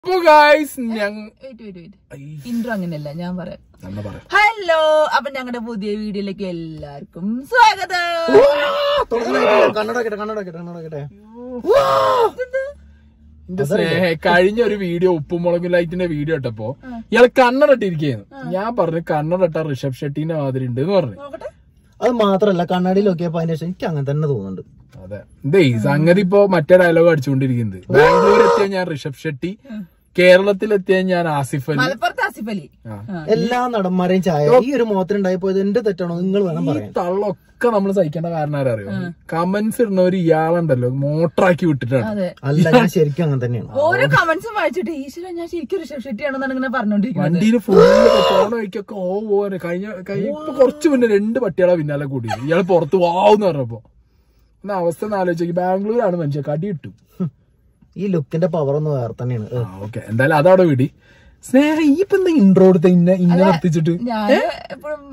അപ്പൊ ഗായ്സ് ഞങ്ങൾ wait wait wait intro അങ്ങനെയല്ല ഞാൻ പറയാം എന്നാ പറയാം ഹലോ അപ്പൊ ഞങ്ങളുടെ പുതിയ വീഡിയോയിലേക്ക് എല്ലാവർക്കും സ്വാഗതം കണ്ണട കേട്ടെ കണ്ണട കേട്ടെ കണ്ണട കേട്ടെ എന്റെ സ്നേഹ കഴിഞ്ഞ ഒരു വീഡിയോ ഉപ്പുമുളകും ലൈറ്റിന്റെ വീഡിയോ ഇട്ടപ്പോ ഇയാൾ കണ്ണടട്ടിരിക്കുന്നു ഞാൻ പറഞ്ഞു കണ്ണടട്ട ഋഷഭ് ഷെട്ടിന്റെ മാതിരി ഉണ്ട് എന്ന് പറഞ്ഞു നോക്കട്ടെ അത് മാത്രല്ല കണ്ണാടിയിൽ നോക്കിയപ്പോ അതിന്റെ ശേഷം എനിക്ക് അങ്ങനെ തന്നെ തോന്നുന്നുണ്ട് അതെ ഇതേ സംഗതി ഇപ്പൊ മറ്റേ ഡയലോഗ് അടിച്ചുകൊണ്ടിരിക്കുന്നത് ബാംഗ്ലൂർ എത്തിയ ഞാൻ ഋഷഭ് ഷെട്ടി കേരളത്തിലെത്തിയ ഞാൻ ആസിഫ് അലി മലപ്പുറത്ത് ആസിഫ് അലി ആ. എല്ലാ നടന്മാരെയും ചായ ഈ ഒരു മുഖത്തിനുണ്ടായി പോയത് എന്റെ തെറ്റാണോ നിങ്ങൾ വേണം ഈ പറയാൻ തള്ളൊക്കെ നമ്മൾ സഹിക്കേണ്ട കാരണം ആരാ അറിയോ കമന്റ്സ് ഇടുന്നവര് ഇയാളുണ്ടല്ലോ മോട്ടറാക്കി വിട്ടിട്ടാണ് അതെ അല്ല ഞാൻ ശരിക്കും അങ്ങനെ തന്നെയാണ് ഓരോ കമന്റ്സും വായിച്ചിട്ട് ഈശ്വര ഞാൻ ശരിക്കും ഋഷഭ് ഷെട്ടിയാണെന്നാണ് ഇങ്ങനെ പറഞ്ഞോണ്ടിരിക്കുന്നത് വണ്ടിയിൽ ഫുള്ള് പോണ വഴിക്കൊക്കെ ഓ പോവാന് കഴിഞ്ഞ കഴിഞ്ഞ ഇപ്പൊ കുറച്ച് മുന്നേ രണ്ട് പട്ടികളെ പിന്നാലെ കൂടി ഇയാള് പുറത്ത് വാവെന്ന് പറഞ്ഞപ്പോ എന്നാ അവസ്ഥ ഒന്ന് ആലോചിച്ചു ബാംഗ്ലൂരാണ് മനുഷ്യ കടി കിട്ടും ഈ ലുക്കിന്റെ പവർ ഒന്ന് വേറെ തന്നെയാണ് ഏ, ഓക്കെ എന്തായാലും അതവിടെ വിടി സ്നേഹ ഈ ഇപ്പൊ എന്താ ഇൻട്രോ എടുത്ത ഇന്നെ ഇന്നെ നിർത്തിച്ചിട്ട് ഞാൻ എപ്പോഴും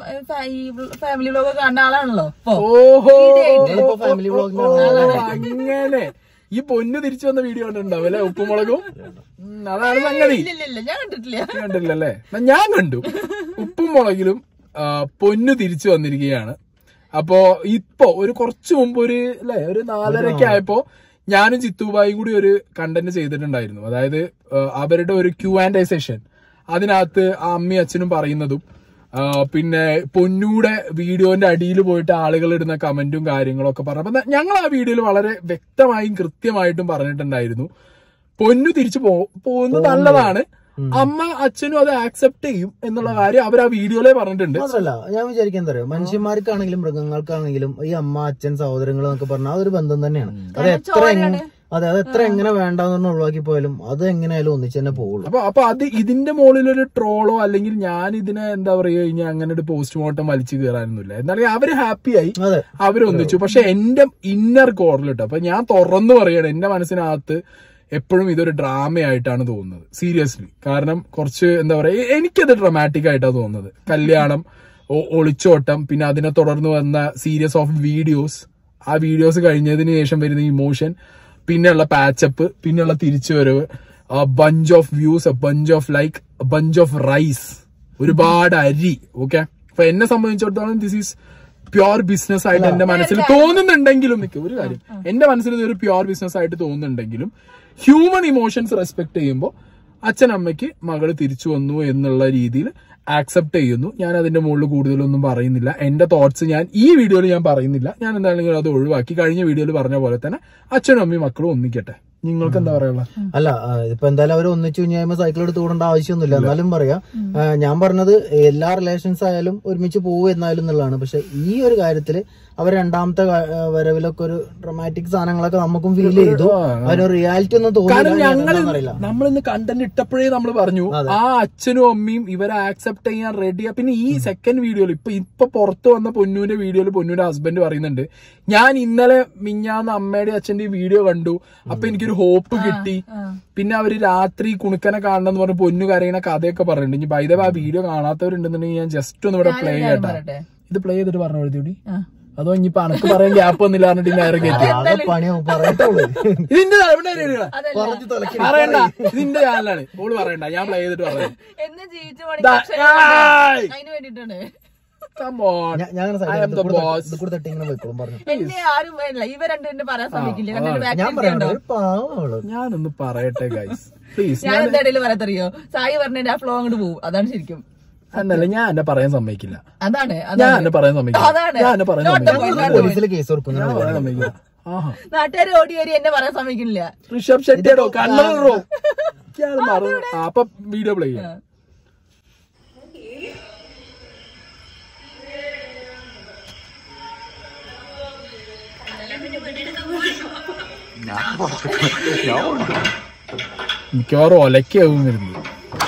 ഫാമിലി വ്ലോഗ് കാണുന്ന ആളാണല്ലോ ഇപ്പൊ ഓഹോ നിങ്ങളിപ്പോ family vlog ഓ, അങ്ങനെ ഈ പൊന്നു തിരിച്ചു വന്ന വീഡിയോ കണ്ടിട്ടുണ്ടാവും അല്ലെ ഉപ്പുമുളകും ഉം, അതാണ് സംഗതി ഇല്ല ഇല്ല ഇല്ല ഞാൻ കണ്ടിട്ടില്ല കണ്ടില്ലല്ലേ എന്നാ ഞാൻ കണ്ടു ഉപ്പും മുളകിലും ആ, പൊന്നു തിരിച്ചു വന്നിരിക്കുകയാണ് അപ്പോ ഇപ്പൊ ഒരു കുറച്ചു മുമ്പ് ഒരു അല്ലെ ഒരു നാലരക്ക് ആയപ്പോ ഞാനും ചിത്തുബായും കൂടി ഒരു കണ്ടന്റ് ചെയ്തിട്ടുണ്ടായിരുന്നു അതായത് ആ, അവരുടെ ഒരു ക്യൂ ആൻഡ് ഐ സെഷൻ അതിനകത്ത് ആ അമ്മയും അച്ഛനും പറയുന്നതും ആ, പിന്നെ പൊന്നൂടെ വീഡിയോന്റെ അടിയിൽ പോയിട്ട് ആളുകൾ ഇടുന്ന കമന്റും കാര്യങ്ങളും ഒക്കെ പറഞ്ഞു അപ്പൊ ഞങ്ങൾ ആ വീഡിയോയിൽ വളരെ വ്യക്തമായും കൃത്യമായിട്ടും പറഞ്ഞിട്ടുണ്ടായിരുന്നു പൊന്നു തിരിച്ചു പോ പോകുന്നത് നല്ലതാണ് അമ്മ അച്ഛനും അത് ആക്സെപ്റ്റ് ചെയ്യും എന്നുള്ള കാര്യം അവർ ആ വീഡിയോയിലേ പറഞ്ഞിട്ടുണ്ട് മാത്രല്ല ഞാൻ വിചാരിക്കാൻ എന്താ പറയുക മനുഷ്യന്മാർക്കാണെങ്കിലും മൃഗങ്ങൾക്കാണെങ്കിലും ഈ അമ്മ അച്ഛൻ സഹോദരങ്ങൾ എന്നൊക്കെ പറഞ്ഞാൽ അതൊരു ബന്ധം തന്നെയാണ് അത് എത്ര എങ്ങനെ അതെ അത് എത്ര എങ്ങനെ വേണ്ടെന്ന് ഒഴിവാക്കി പോയാലും അത് എങ്ങനെയായാലും ഒന്നിച്ച് തന്നെ പോകുള്ളൂ അപ്പൊ അപ്പൊ അത് ഇതിന്റെ മുകളിൽ ഒരു ട്രോളോ അല്ലെങ്കിൽ ഞാൻ ഇതിനെ എന്താ പറയുക കഴിഞ്ഞാൽ അങ്ങനെ ഒരു പോസ്റ്റ്മോർട്ടം വലിച്ചു കയറാനൊന്നുമില്ല എന്നാലും അവര് ഹാപ്പിയായി അതെ അവരൊന്നിച്ചു പക്ഷെ എന്റെ ഇന്നർ കോറിലിട്ട് അപ്പൊ ഞാൻ തുറന്നു പറയണം എന്റെ മനസ്സിനകത്ത് എപ്പോഴും ഇതൊരു ഡ്രാമയായിട്ടാണ് തോന്നുന്നത് സീരിയസ്ലി കാരണം കുറച്ച് എന്താ പറയാ എ- എനിക്കത് ഡ്രമാറ്റിക് ആയിട്ടാണ് തോന്നുന്നത് കല്യാണം ഒ- ഒളിച്ചോട്ടം പിന്നെ അതിനെ തുടർന്ന് വന്ന സീരീസ് ഓഫ് വീഡിയോസ് ആ വീഡിയോസ് കഴിഞ്ഞതിന് ശേഷം വരുന്ന ഇമോഷൻ പിന്നെയുള്ള പാച്ചപ്പ് പിന്നെയുള്ള തിരിച്ചുവരവ് bunch of views bunch of like bunch of rice ഒരുപാട് അരി ഓക്കെ അപ്പൊ എന്നെ സംബന്ധിച്ചിടത്തോളം ദിസ് ഈസ് പ്യുവർ ബിസിനസ് ആയിട്ട് എന്റെ മനസ്സിൽ തോന്നുന്നുണ്ടെങ്കിലും നിക്ക് ഒരു കാര്യം എന്റെ മനസ്സിൽ ഇത് ഒരു പ്യുവർ ബിസിനസ് ആയിട്ട് തോന്നുന്നുണ്ടെങ്കിലും ഹ്യൂമൻ ഇമോഷൻസ് റെസ്പെക്ട് ചെയ്യുമ്പോൾ അച്ഛൻ അമ്മയ്ക്ക് മകള് തിരിച്ചു വന്നു എന്നുള്ള രീതിയിൽ ആക്സെപ്റ്റ് ചെയ്യുന്നു ഞാൻ അതിന്റെ മുകളിൽ കൂടുതലൊന്നും പറയുന്നില്ല എന്റെ തോട്ട്സ് ഞാൻ ഈ വീഡിയോയിൽ ഞാൻ പറയുന്നില്ല ഞാൻ എന്തായാലും അത് ഒഴിവാക്കി കഴിഞ്ഞ വീഡിയോയിൽ പറഞ്ഞ പോലെ തന്നെ അച്ഛനും അമ്മയും മക്കളും ഒന്നിക്കട്ടെ നിങ്ങൾക്ക് എന്താ പറയാനുള്ള അല്ല ആ, ഇപ്പൊ എന്തായാലും അവർ ഒന്നിച്ചു കഴിഞ്ഞാൽ സൈക്കിൾ എടുത്ത് കൂടേണ്ട ആവശ്യമൊന്നുമില്ല എന്നാലും പറയാം ആ, ഞാൻ പറഞ്ഞത് എല്ലാ റിലേഷൻസ് ആയാലും ഒരുമിച്ച് പോകും എന്നാലും എന്നുള്ളതാണ് പക്ഷെ ഈ ഒരു കാര്യത്തില് അവർ രണ്ടാമത്തെ ക- ആ, വരവിലൊക്കെ ഒരു ഡ്രമാറ്റിക് സാധനങ്ങളൊക്കെ നമുക്കും ഫീൽ ചെയ്തു അതിനൊരു റിയാലിറ്റി ഒന്നും കാരണം തോന്നില്ല ഞങ്ങൾ അറിയില്ല നമ്മൾ ഇന്ന് കണ്ടന്റ് ഇട്ടപ്പോഴേ നമ്മൾ പറഞ്ഞു ആ അച്ഛനും അമ്മയും ഇവരെ ആക്സെപ്റ്റ് ചെയ്യാൻ റെഡിയാ പിന്നെ ഈ സെക്കൻഡ് വീഡിയോയിൽ ഇപ്പൊ ഇപ്പൊ പുറത്ത് വന്ന പൊന്നൂന്റെ വീഡിയോയിൽ പൊന്നൂന്റെ ഹസ്ബൻഡ് പറയുന്നുണ്ട് ഞാൻ ഇന്നലെ മിഞ്ഞാന്ന് അമ്മയുടെ അച്ഛന്റെ വീഡിയോ കണ്ടു അപ്പൊ എനിക്കൊരു ഹോപ്പ് കിട്ടി പിന്നെ അവര് രാത്രി കുണുക്കനെ കാണണം എന്ന് പറഞ്ഞ് പൊന്നു കരയണ കഥയൊക്കെ പറയുന്നുണ്ട് ഇനി ബൈദ ആ വീഡിയോ കാണാത്തവരുണ്ടെന്നുണ്ടെങ്കിൽ ഞാൻ ജസ്റ്റ് ഒന്ന് ഇവിടെ പ്ലേ ചെയ്യട്ടെ പറയട്ടെ ഇത് പ്ലേ ചെയ്തിട്ട് പറഞ്ഞു എഴുതിയോടി ആ. അതോ ഇനിയിപ്പൊ അനക്ക് പറയാൻ ഗ്യാപ്പ് ഒന്നില്ല പറഞ്ഞിട്ട് നേരെ കയറ്റി ആകെ പണിയാവും പറയട്ടുള്ളൂ ഇതിന്റെ ഇവിടെ ഇരിക്കണ. അതല്ല പറഞ്ഞു തലക്കി പറയണ്ട ഇതിന്റെ ചാനലാണ് ഓള് പറയണ്ട ഞാൻ പ്ലേ ചെയ്തിട്ട് പറയാം എന്ന് ജീവിച്ച ദാ- മണിക്കൂർ ആയ്. അതിന് വേണ്ടിട്ടാണ് Come on. ഞാൻ- ഞാൻ അങ്ങനെ I cycle am the boss. ഇത് കൂടെ തട്ടി ഇങ്ങനെ പോയിക്കോളും പറഞ്ഞു എന്നെ ആരും വേണ്ട ഇവ രണ്ടും എന്നെ പറയാൻ ശ്രമിക്കില്ല കാരണം എന്റെ ഞാൻ back പറയണ്ട ഇരിക്കണ്ടോ? ഒരു പാവള് ഞാനൊന്ന് പറയട്ടെ ഗൈസ് പ്ലീസ് ഞാൻ എന്താ ഇടയിൽ പറയത്തറിയോ സായി പറഞ്ഞ ആ ഫ്ലോ അങ്ങോട്ട് പോകും അതാണ് ശരിക്കും എന്നല്ല ഞാൻ എന്നെ പറയാൻ സമ്മതിക്കില്ല അതാണ് ഞാൻ അതാണ് എന്നെ പറയാൻ സമ്മതിക്കില്ല അതാണ്. ഞാൻ എന്നെ പറയാൻ Not the സമ്മതിക്കില്ല point. പോലീസിൽ കേസ് കൊടുക്കുന്നു ഞാൻ പറയാൻ സമ്മതിക്കില്ല ആഹാ നാട്ടുകാർ ഓടി വരി എന്നെ പറയാൻ ശ്രമിക്കുന്നില്ല ഋഷഭ് ഷെട്ടിയാടോ കണ്ണറോ ഇയാള് മറന്നു ആ, അപ്പൊ വീഡിയോ പ്ലേ ചെയ്യാം മിക്കവാറും ഒലക്കാവും വരുന്നത്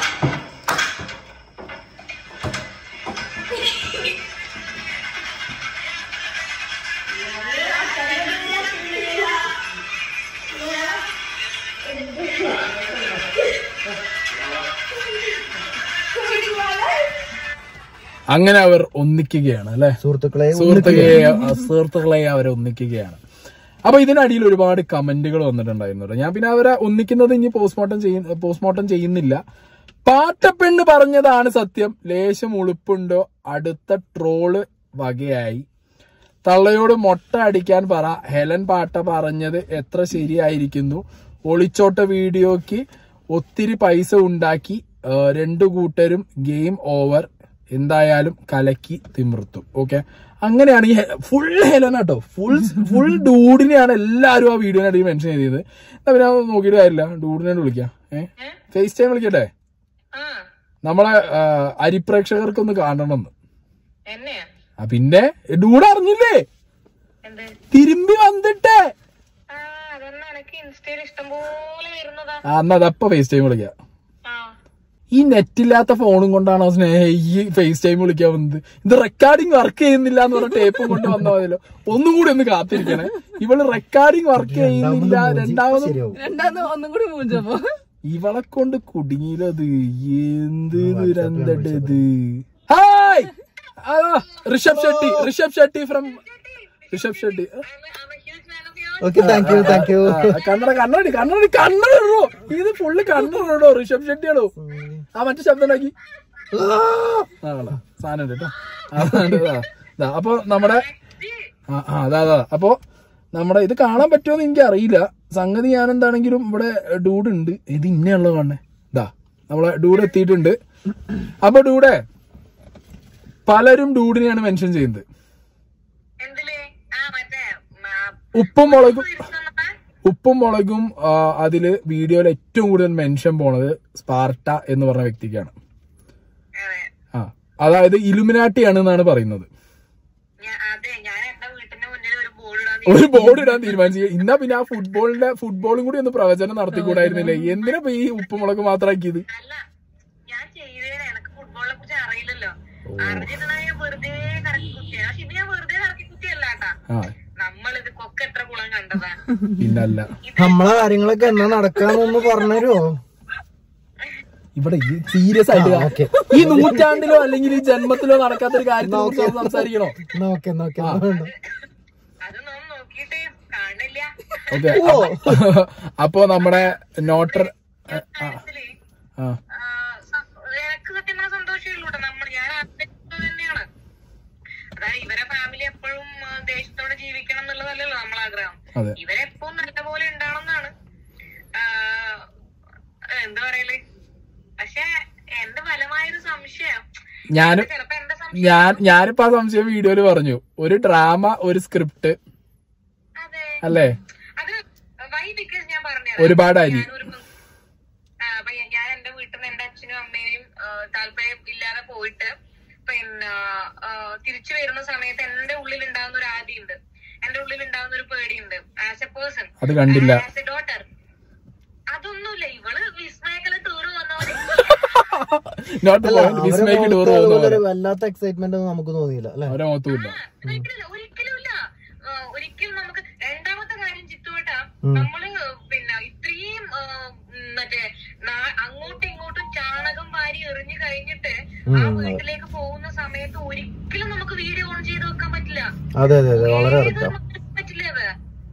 അങ്ങനെ അവർ ഒന്നിക്കുകയാണ് അല്ലെ സുഹൃത്തുക്കളെ സുഹൃത്തുക്കളെ സുഹൃത്തുക്കളെ അവരെ ഒന്നിക്കുകയാണ് അപ്പൊ ഇതിനടിയിൽ ഒരുപാട് കമന്റുകൾ വന്നിട്ടുണ്ടായിരുന്നു കേട്ടോ. ഞാൻ പിന്നെ അവരെ ഒന്നിക്കുന്നത് ഇനി പോസ്റ്റ്മോർട്ടം ചെയ്യുന്ന പോസ്റ്റ്മോർട്ടം ചെയ്യുന്നില്ല പാട്ടപ്പെണ്ണ് പറഞ്ഞതാണ് സത്യം ലേശം ഉളുപ്പുണ്ടോ അടുത്ത ട്രോള് വകയായി തള്ളയോട് മൊട്ട അടിക്കാൻ പറ ഹെലൻ പാട്ട പറഞ്ഞത് എത്ര ശരിയായിരിക്കുന്നു ഒളിച്ചോട്ട വീഡിയോക്ക് ഒത്തിരി പൈസ ഉണ്ടാക്കി ആ, രണ്ടു കൂട്ടരും ഗെയിം ഓവർ എന്തായാലും കലക്കി തിമിർത്തും ഓക്കെ അങ്ങനെയാണ് ഈ ഫുൾ ഹെലൻ കേട്ടോ ഫുൾ ഫുൾ ഡൂഡിനെയാണ് എല്ലാവരും ആ വീഡിയോനടിയിൽ മെൻഷൻ ചെയ്തത് എന്നാ പിന്നെ അത് നോക്കിയിട്ട് കാര്യമില്ല ഡൂഡിനെ വിളിക്കാം ഏഹ് ഫേസ് ടൈം വിളിക്കട്ടെ ആ നമ്മളെ ആ, അരിപ്രേക്ഷകർക്കൊന്ന് കാണണമെന്ന് എന്നെയാ ആ പിന്നെ ഡൂഡ് അറിഞ്ഞില്ലേ എന്ത് തിരുമ്പി വന്നിട്ടേ ആ അതൊന്നും എനക്ക് ഇൻസ്റ്റയിൽ ഇഷ്ടംപോലെ വരുന്നതാ ആ എന്നാ അതപ്പ ഫേസ് ടൈം വിളിക്കാം ആ ഈ നെറ്റില്ലാത്ത ഫോണും കൊണ്ടാണോ സ്നേഹ ഈ ഫേസ് ടൈം വിളിക്കാൻ വന്നത് ഇത് റെക്കോർഡിംഗ് വർക്ക് ചെയ്യുന്നില്ല എന്ന് പറഞ്ഞ ടേപ്പും കൊണ്ട് വന്നാൽ മതിയല്ലോ ഒന്നും കൂടി ഒന്ന് കാത്തിരിക്കണേ ഇവള് റെക്കോർഡിംഗ് വർക്ക് ചെയ്യുന്നില്ല രണ്ടാമത് ശരിയാവും രണ്ടാമത് ഒന്നും കൂടി മൂഞ്ചപ്പോ ഇവളെ കൊണ്ട് കുടുങ്ങിയില്ലത് എന്ത് ദുരന്തത് ഹായ് ആ, Rishab Shetty Rishab Shetty from Rishab Shetty huge man of your okay thank you thank you ആ, കണ്ണട കണ്ണടി കണ്ണടി കണ്ണടോ ഇത് ഫുള്ള് കണ്ണടോ ഋഷഭ് ഷെട്ടിയാണോ ആ മറ്റേ ശബ്ദം ഉണ്ടാക്കി ആ കണ്ടോ സാധനം ഉണ്ട് കേട്ടോ ആ, സാധനം ഉണ്ട്. ഇതാ, ഇതാ. അപ്പൊ നമ്മുടെ ആ ആ, അതാ അതാ അപ്പൊ നമ്മുടെ ഇത് കാണാൻ പറ്റുമോന്ന് എനിക്ക് അറിയില്ല സംഗതി ഞാൻ എന്താണെങ്കിലും ഇവിടെ ഡൂഡ് ഉണ്ട് ഇത് ഇന്നയുള്ള കാണണേ ഇതാ നമ്മളെ ഡൂഡ് എത്തിയിട്ടുണ്ട് അപ്പൊ ഡൂടെ പലരും ഡൂഡിനെയാണ് മെൻഷൻ ചെയ്യുന്നത് എന്തില് ആ മറ്റേ ഉപ്പും മുളകും ഇരുന്നതാ? ഉപ്പും മുളകും ആ, അതില് വീഡിയോയിൽ ഏറ്റവും കൂടുതൽ മെൻഷൻ പോണത് സ്പാർട്ട എന്ന് പറഞ്ഞ വ്യക്തിക്കാണ് അതെ ആ അതായത് ഇലുമിനാട്ടിയാണ് എന്നാണ് പറയുന്നത് ഞാ- അതെ ഞാൻ എന്റെ വീട്ടിന്റെ മുന്നിൽ ഒരു ബോർഡ് ഇടാൻ ഒരു ബോർഡ് ഇടാൻ തീരുമാനിച്ചു ഇന്നാ പിന്നെ ആ ഫുട്ബോളിന്റെ ഫുട്ബോളും കൂടി ഒന്ന് പ്രവചനം നടത്തിക്കൂടായിരുന്നില്ലേ എന്തിനാ ഇപ്പൊ ഈ ഉപ്പുമുളക് മാത്രമാക്കിയത് അല്ല ഞാൻ ചെയ്തേനെ എനക്ക് ഫുട്ബോളിനെ കുറിച്ച് അറിയില്ലല്ലോ അറിഞ്ഞിട്ടുണ്ടെങ്കിൽ ഞാൻ വെറുതെ കറക്കി കുത്തിയാണ് പക്ഷെ ഇത് ഞാൻ വെറുതെ കറക്കി കുത്തിയല്ല കേട്ടാ ആ നമ്മളിത് കൊക്ക് എത്ര കുളം കണ്ടതാ പിന്നല്ല നമ്മളെ കാര്യങ്ങളൊക്കെ എന്നാ നടക്കാന്നൊന്ന് പറഞ്ഞുതരുമോ ഇവിടെ സീരിയസ് ആയിട്ട് ആ, okay. ഈ നൂറ്റാണ്ടിലോ അല്ലെങ്കിൽ ഈ ജന്മത്തിലോ നടക്കാത്ത ഒരു കാര്യത്തെ കുറിച്ച് നമ്മൾ സംസാരിക്കണോ നോക്കെ നോക്കെ അത് നാം നോക്കിയിട്ട് കാണില്ല ഓക്കെ അപ്പോ നമ്മുടെ നോട്ടർ കാര്യത്തില് ആ ആ, സ- എനക്ക് സത്യം പറഞ്ഞ സന്തോഷമേ ഉള്ളൂ കേട്ടോ നമ്മൾ ഞാൻ ആഗ്രഹിക്കുന്നത് തന്നെയാണ് അതായത് ഇവരെ ഫാമിലി എപ്പോഴും ആ, ദേശത്തോടെ ജീവിക്കണം എന്നുള്ളതല്ലല്ലോ നമ്മളെ ആഗ്രഹം അതെ ഇവരെപ്പോഴും നല്ലപോലെ ഉണ്ടാവണമെന്നാണ് ആ, എന്താ പറയല് പക്ഷെ എന്റെ ഫലമായൊരു സംശയം ഞാനും ചിലപ്പോ എന്റെ സംശയം ഞാൻ ഞാനിപ്പോ ആ സംശയം വീഡിയോയിൽ പറഞ്ഞു ഒരു ഡ്രാമ ഒരു സ്ക്രിപ്റ്റ് അതെ അല്ലേ അത് വൈ ബിക്കോസ് ഞാൻ പറഞ്ഞു ഒരുപാട് അരി അപ്പൊ ഞാൻ എന്റെ വീട്ടിൽ നിന്ന് എന്റെ അച്ഛനും അമ്മേനെയും ആ, താല്പര്യം ഇല്ലാതെ പോയിട്ട് പിന്നെ ആ, തിരിച്ചു വരുന്ന സമയത്ത് എന്റെ ഉള്ളിൽ ഉണ്ടാകുന്ന ഒരു ആദിയുണ്ട് എന്റെ ഉള്ളിൽ ഉണ്ടാകുന്ന ഒരു പേടിയുണ്ട് ആസ് എ പേഴ്സൺ അത് കണ്ടില്ല ആസ് എ ഡോട്ടർ അതൊന്നുമില്ല ഇവള് വിസ്മയക്കല ടൂറ് വന്ന പോലെ നോട്ട് പോയിന്റ് വിസ്മയ്ക്ക് ടൂർ പോകുന്ന പോലെ വല്ലാത്ത എക്സൈറ്റ്മെന്റ് ഒന്നും നമുക്ക് തോന്നിയില്ല അല്ലെ അവരെ മൊത്തമില്ല ഒരിക്കലും ഒരിക്കലും ഇല്ല ആ, ഒരിക്കലും നമുക്ക് രണ്ടാമത്തെ കാര്യം ചിത്തുവേട്ട നമ്മള് പിന്നെ ഇത്രയും ആ, ഉം, മറ്റേ നാ- അങ്ങോട്ടും ഇങ്ങോട്ടും ചാണകം വാരി എറിഞ്ഞു കഴിഞ്ഞിട്ട് ആ വീട്ടിലേക്ക് പോകുന്ന സമയത്ത് ഒരിക്കലും നമുക്ക് വീഡിയോ ഓൺ ചെയ്ത് വെക്കാൻ പറ്റില്ല അതെ അതെ അതെ വളരെ ഏത് ഇറക്കാം നമുക്ക് പറ്റില്ല അത്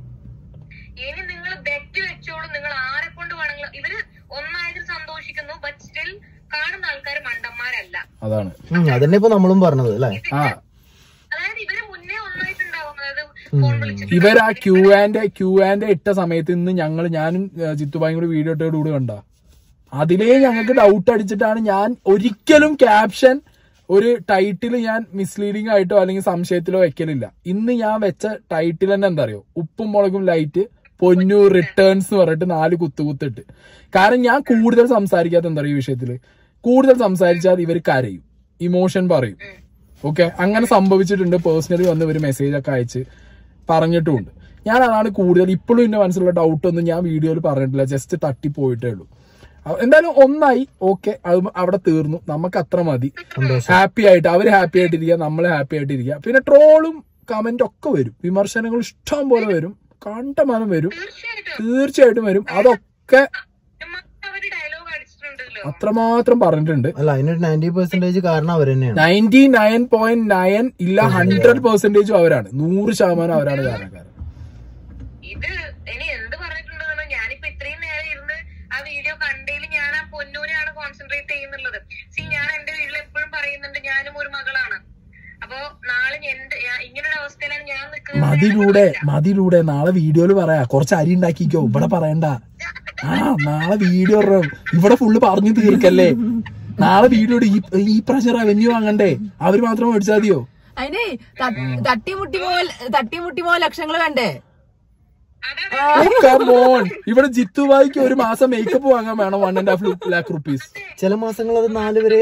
ഇനി നിങ്ങൾ ബെറ്റ് വെച്ചോളൂ നിങ്ങൾ ആരെ കൊണ്ട് വേണമെങ്കിലും ഇവര് ഒന്നായതിൽ സന്തോഷിക്കുന്നു ബട്ട് സ്റ്റിൽ കാണുന്ന ആൾക്കാർ മണ്ടന്മാരല്ല അതാണ് അതന്നെ ഇപ്പൊ നമ്മളും പറഞ്ഞത് അല്ലെ ആ അതായത് ഇവര് മുന്നേ ഒന്നായിട്ടുണ്ടാവും അതായത് ഫോൺ വിളിച്ചിട്ട് ഇവർ ആ ക്യൂ ആൻഡ് ക്യൂ ആൻഡ് ഇട്ട സമയത്ത് ഇന്ന് ഞങ്ങൾ ഞാനും ഏഹ്, ചിത്തുബായും കൂടി വീഡിയോ ഇട്ടോട് കൂടി കണ്ട അതിലേ ഞങ്ങൾക്ക് ഡൗട്ട് അടിച്ചിട്ടാണ് ഞാൻ ഒരിക്കലും ക്യാപ്ഷൻ ഒരു ടൈറ്റിൽ ഞാൻ മിസ്ലീഡിംഗ് ആയിട്ടോ അല്ലെങ്കിൽ സംശയത്തിലോ വെക്കലില്ല ഇന്ന് ഞാൻ വെച്ച ടൈറ്റിൽ തന്നെ എന്താ അറിയോ ഉപ്പും മുളകും ലൈറ്റ് പൊന്നു റിട്ടേൺസ് എന്ന് പറഞ്ഞിട്ട് നാല് കുത്തു കുത്തിട്ട് കാരണം ഞാൻ കൂടുതൽ സംസാരിക്കാത്ത എന്താ പറയുക ഈ വിഷയത്തില് കൂടുതൽ സംസാരിച്ചാൽ ഇവർ കരയും ഇമോഷൻ പറയും ഓക്കെ അങ്ങനെ സംഭവിച്ചിട്ടുണ്ട് പേഴ്സണലി വന്ന് ഒരു മെസ്സേജ് ഒക്കെ അയച്ച് പറഞ്ഞിട്ടുമുണ്ട് ഞാൻ അതാണ് കൂടുതൽ ഇപ്പോഴും എന്റെ മനസ്സിലുള്ള ഡൗട്ട് ഒന്നും ഞാൻ വീഡിയോയിൽ പറഞ്ഞിട്ടില്ല ജസ്റ്റ് തട്ടിപ്പോയിട്ടേ ഉള്ളൂ അഹ് എന്തായാലും ഒന്നായി ഓക്കെ അത് അവിടെ തീർന്നു നമുക്ക് അത്ര മതി ഹാപ്പി ആയിട്ട് അവര് ഹാപ്പി ആയിട്ടിരിക്കുക നമ്മൾ ഹാപ്പി ആയിട്ടിരിക്കുക പിന്നെ ട്രോളും കമന്റ് ഒക്കെ വരും വിമർശനങ്ങൾ ഇഷ്ടം പോലെ വരും കണ്ടമാനം വരും തീർച്ചയായിട്ടും തീർച്ചയായിട്ടും വരും അതൊക്കെ ഉമ്മ അവര് ഡയലോഗ് അടിച്ചിട്ടുണ്ടല്ലോ അത്രമാത്രം പറഞ്ഞിട്ടുണ്ട് അല്ല അതിനൊരു നയൻറ്റി പെർസെന്റേജ് കാരണം അവർ തന്നെയാണ് നയൻറ്റി നയൻ പോയിന്റ് നയൻ ഇല്ല ഹൺഡ്രഡ് പെർസെന്റേജും അവരാണ് നൂറ് ശതമാനം അവരാണ് കാരണക്കാരൻ ഇത് ഇനി എന്ത് പറഞ്ഞിട്ടുണ്ടെന്ന് ഞാനിപ്പോ ഇത്രയും നേരം ഇരുന്ന് ആ വീഡിയോ കണ്ടതിൽ ഞാൻ ആ പൊന്നൂരാണ് കോൺസെൻട്രേറ്റ് ചെയ്യുന്നുള്ളത് സി ഞാൻ എന്റെ വീട്ടിൽ എപ്പോഴും പറയുന്നുണ്ട് ഞാനും ഒരു മകളാണ് അപ്പോ നാളെ എന്റെ ഞാൻ- ഇങ്ങനൊരു അവസ്ഥയിലാണ് ഞാൻ നിൽക്കുന്നത് മതിലൂടെ മതിലൂടെ നാളെ വീഡിയോയില് പറയാ കുറച്ച് അരി ഉണ്ടാക്കിക്കോ ഇവിടെ പറയണ്ട ആ നാളെ വീഡിയോ ഇവിടെ ഫുള്ള് പറഞ്ഞു തീർക്കല്ലേ നാളെ വീഡിയോ ഈ ഈ പ്രാവശ്യം റവന്യൂ വാങ്ങണ്ടേ അവര് മാത്രം മേടിച്ചാൽ മതിയോ അതിനെ തട്ടിമുട്ടി പോ തട്ടിമുട്ടി പോ ലക്ഷങ്ങൾ വേണ്ടേ അതാണ് കമോൺ ഇവിടെ ജിത്തുബായിക്ക് ഒരു മാസം മേക്കപ്പ് വാങ്ങാൻ വേണം one and half lakh rupees ചില മാസങ്ങൾ അത് നാല് വരെ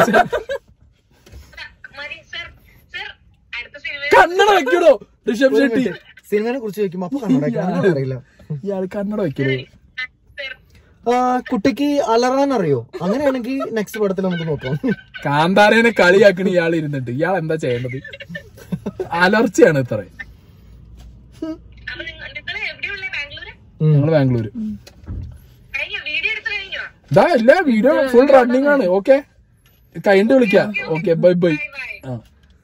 മതി സർ സർ അടുത്ത സിനിമ കന്നഡ വെക്കണോ ഋഷഭ് ഷെട്ടി സിനിമയെ കുറിച്ച് ചോദിക്കുമ്പോ അപ്പൊ കണ്ണട അറിയില്ല ഇയാൾ കന്നഡ വെക്കണോ സർ ആ, കുട്ടിക്ക് അലറാൻ അറിയോ അങ്ങനെയാണെങ്കിൽ നെക്സ്റ്റ് പടത്തിൽ നമുക്ക് നോക്കാം കാന്താരേനെ കളിയാക്കണ ഇയാൾ ഇരുന്നിട്ട് ഇയാൾ എന്താ ചെയ്യേണ്ടത് അലർച്ചയാണ് ഇത്ര അപ്പൊ നിങ്ങൾ നിങ്ങൾ എവിടെയുള്ള ബാംഗ്ലൂര് ഞങ്ങള് ബാംഗ്ലൂര് കഴിഞ്ഞോ വീഡിയോ എടുത്തു കഴിഞ്ഞോ ഇതാ എല്ലാ വീഡിയോ ഫുൾ റണ്ണിങ് ആണ് ഓക്കെ കഴിഞ്ഞിട്ട് വിളിക്കാം ഓക്കെ ബൈ ബൈ ആ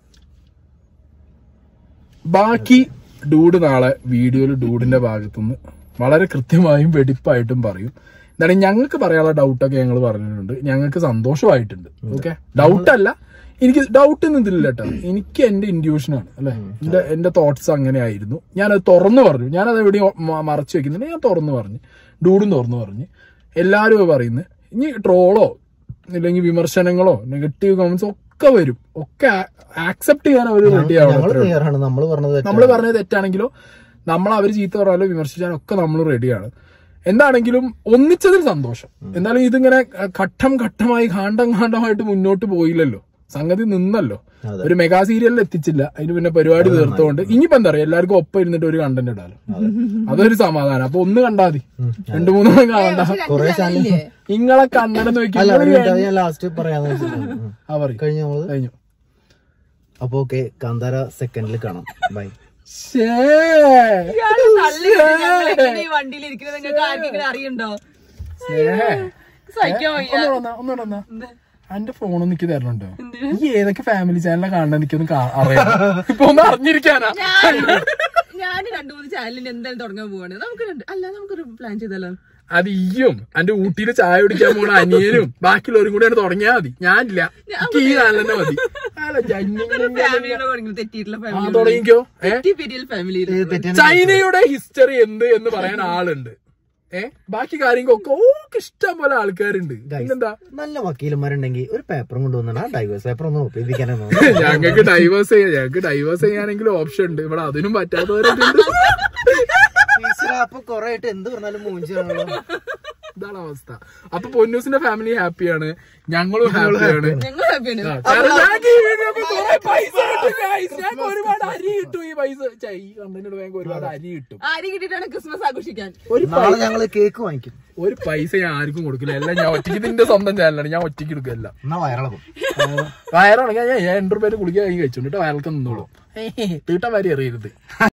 ബാക്കി ഡൂഡ് നാളെ വീഡിയോയിൽ ഡൂഡിന്റെ ഭാഗത്തുനിന്ന് വളരെ കൃത്യമായും വെടിപ്പായിട്ടും പറയും എന്താണ് ഞങ്ങൾക്ക് പറയാനുള്ള ഡൗട്ടൊക്കെ ഞങ്ങൾ പറഞ്ഞിട്ടുണ്ട് ഞങ്ങൾക്ക് സന്തോഷമായിട്ടുണ്ട് ഓക്കെ ഡൗട്ട് അല്ല എനിക്ക് ഡൗട്ട് ഒന്നും ഇതില്ല കേട്ടോ എനിക്ക് എന്റെ ഇൻഡ്യൂഷനാണ് അല്ലെ എന്റെ എന്റെ തോട്ട്സ് അങ്ങനെ ആയിരുന്നു ഞാനത് തുറന്നു പറഞ്ഞു ഞാനത് എവിടെയും മ- മറച്ചു വെക്കുന്നില്ല ഞാൻ തുറന്നു പറഞ്ഞു ഡൂഡും തുറന്നു പറഞ്ഞു എല്ലാവരും പറയുന്നത് ഇനി ട്രോളോ ഇല്ലെങ്കിൽ വിമർശനങ്ങളോ നെഗറ്റീവ് കമന്റ്സ് ഒക്കെ വരും ഒക്കെ ആക്സെപ്റ്റ് ചെയ്യാൻ അവർ റെഡി ഞങ്ങൾ ആവണം ക്ലിയറാണ് നമ്മൾ പറഞ്ഞത് തെറ്റാണ്. നമ്മൾ പറഞ്ഞത് തെറ്റാണെങ്കിലോ നമ്മൾ അവർ ചീത്ത പറയാലോ വിമർശിച്ചാലോ ഒക്കെ നമ്മൾ റെഡിയാണ് എന്താണെങ്കിലും ഒന്നിച്ചതിൽ സന്തോഷം എന്തായാലും ഇതിങ്ങനെ അഹ്, ഘട്ടം ഘട്ടമായി ഘാണ്ടം ഘാണ്ടമായിട്ട് മുന്നോട്ട് പോയില്ലല്ലോ സംഗതി നിന്നല്ലോ അതെ. ഒരു മെഗാ സീരിയലിൽ എത്തിച്ചില്ല അതിന് പിന്നെ പരിപാടി തീർത്തുകൊണ്ട് ഇനിയിപ്പോ എന്താ പറയാ എല്ലാവർക്കും ഒപ്പം ഇരുന്നിട്ട് ഒരു കണ്ടന്റ് ഇടാലോ അതൊരു സമാധാനം അപ്പൊ ഒന്ന് കണ്ടാ മതി രണ്ടു മൂന്നെണ്ണം കാണണ്ട കുറേ ചാനൽ നിങ്ങളെ കണ്ണെന്ന് അല്ല ഒരു വെക്കും minute, ഞാൻ ലാസ്റ്റ് പറയാന്ന് വെച്ചിട്ടുണ്ട് ഉം. ആ പറയും കഴിഞ്ഞ നമ്മള് കഴിഞ്ഞു അപ്പൊ ഓക്കെ കാന്താര സെക്കൻഡിൽ കാണാം ബൈ ശേ ഇയാള് തള്ളി വിട്ട് ഞങ്ങൾ എങ്ങനെ ഈ വണ്ടിയിൽ ഇരിക്കുന്നത് നിങ്ങൾക്ക് ആർക്കെങ്കിലും അറിയണ്ടോ സഹിക്കാൻ വയ്യ ഒന്നുകൂടെ വന്നാ എന്റെ ഫോൺ എനിക്ക് തരണുണ്ടോ ഈ ഏതൊക്കെ ഫാമിലി ചാനലാണ് കാണുന്നത് എനിക്കൊന്ന് കാ- അറിയാം ഇപ്പൊ ഒന്ന് അറിഞ്ഞിരിക്കാനാ ഞാൻ രണ്ടു മൂന്ന് ചാനലിന് എന്തായാലും തുടങ്ങാൻ പോവാണ് നമുക്ക് രണ്ട് അല്ല നമുക്കൊരു പ്ലാൻ ചെയ്താലോ അത് ഈയും എന്റെ ഊട്ടിയില് ചായ കുടിക്കാൻ പോണ അനിയനും ബാക്കിയുള്ളവരും കൂടെയാണ് തുടങ്ങിയാൽ മതി ഞാനില്ല എനിക്ക് ഈ ചാനൽ തന്നെ മതി അല്ല, ജന്മിങ്ങനെ- ഫാമിലിയുടെ തുടങ്ങി തെറ്റിയിട്ടുള്ള ആ ഫാമിലി തുടങ്ങിക്കോ ഏ പെരിയൽ ഫാമിലിയിൽ ചൈനയുടെ ഹിസ്റ്ററി എന്ത് എന്ന് പറയാൻ ആളുണ്ട് ഏ ബാക്കി കാര്യങ്ങളൊക്കെ ഓക്കെ ഇഷ്ടം പോലെ ആൾക്കാരുണ്ട് പിന്നെന്താ നല്ല വക്കീലന്മാരുണ്ടെങ്കിൽ ഒരു പേപ്പറും കൊണ്ടുവന്നാ ഡൈവേഴ്സ് പേപ്പർ ഒന്ന് ഒപ്പിക്കാനോ ഞങ്ങൾക്ക് ഡൈവേഴ്സ് ചെയ്യാം ഞങ്ങൾക്ക് ഡൈവേഴ്സ് ചെയ്യാനെങ്കിലും ഓപ്ഷൻ ഉണ്ട് ഇവിടെ അതിനും പറ്റാത്തവരൊക്കെ ഉണ്ട് അപ്പൊ കൊറേ ആയിട്ട് എന്ത് പറഞ്ഞാലും മൂഞ്ചാണല്ലോ ഇതാണ് അവസ്ഥ അപ്പൊ പൊന്നൂസിന്റെ ഫാമിലി ഹാപ്പിയാണ് ഞങ്ങളും ഹാപ്പിയാണ് ഞങ്ങൾ ഹാപ്പിയാണ് കാരണം ഞങ്ങൾക്ക് ഈ വീഡിയോക്ക് കുറെ പൈസ കിട്ടും guys. ഞങ്ങൾക്ക് ഒരുപാട് അരി കിട്ടും ഈ പൈസ ഛെ, ഈ കണ്ടന്റ് ഞങ്ങൾക്ക് ഒരുപാട് അരി കിട്ടും ആര് കിട്ടിയിട്ടാണ് ക്രിസ്മസ് ആഘോഷിക്കാൻ ഒരു നാളെ ഞങ്ങള് കേക്ക് വാങ്ങിക്കും ഒരു പൈസ ഞാൻ ആർക്കും കൊടുക്കില്ല എല്ലാം ഞാൻ ഒറ്റയ്ക്ക് ഇതിന്റെ സ്വന്തം ചാനലാണ് ഞാൻ ഒറ്റയ്ക്ക് എടുക്കില്ല എന്നാ വയറിളകും വയറാണെങ്കിൽ ഞാൻ എൺപത് രൂപ കുളിക്കാൻ കഴിച്ചോണ്ടിട്ട് വയറൊക്കെ നിന്നോളൂ തീട്ട വരി അറിയരുത്